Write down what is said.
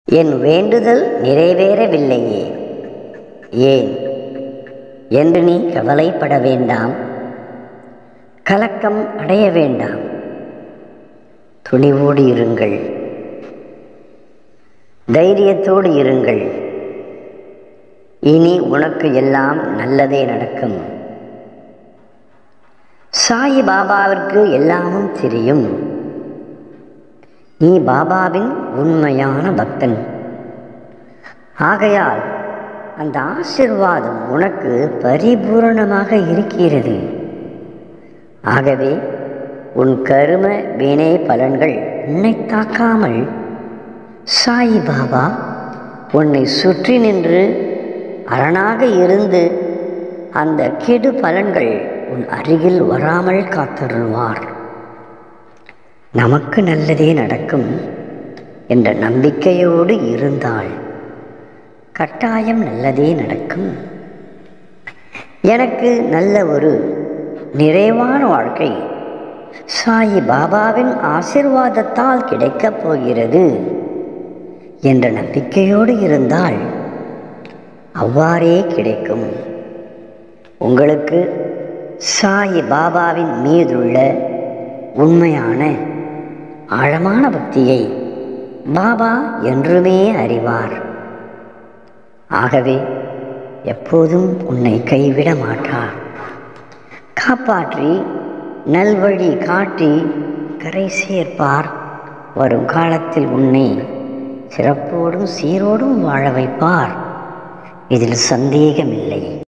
என் வேண்டுதல் நிறைவேறவில்லையே ஏன் என்று நீ கவலைப்பட வேண்டாம் கலக்கம் அடைய வேண்டாம் துணிவோடு இருங்கள் தைரியத்தோடு இருங்கள் இனி உனக்கு எல்லாம் நல்லதே நடக்கும் சாய் பாபாவிற்கு எல்லாமும் தெரியும் நீ பாபாவின் உண்மையான பக்தன் ஆகையால் அந்த ஆசிர்வாதம் உனக்கு பரிபூரணமாக இருக்கிறது ஆகவே உன் கரும வினை பலன்கள் உன்னை தாக்காமல் சாய் பாபா உன்னை சுற்றி நின்று அரணாக இருந்து அந்த கெடு பலன்கள் உன் அருகில் வராமல் காத்தருள்வார் நமக்கு நல்லதே நடக்கும் என்ற நம்பிக்கையோடு இருந்தால் கட்டாயம் நல்லதே நடக்கும் எனக்கு நல்ல ஒரு நிறைவான வாழ்க்கை சாயி பாபாவின் ஆசிர்வாதத்தால் கிடைக்கப் போகிறது என்ற நம்பிக்கையோடு இருந்தால் அவ்வாறே கிடைக்கும் உங்களுக்கு சாயி பாபாவின் மீதுள்ள உண்மையான ஆழமான பக்தியை பாபா என்றுமே அறிவார் ஆகவே எப்போதும் உன்னை கைவிட மாட்டார் காப்பாற்றி நல்வழி காட்டி கரை சேர்ப்பார் வரும் காலத்தில் உன்னை சிறப்போடும் சீரோடும் வாழ வைப்பார் இதில் சந்தேகமில்லை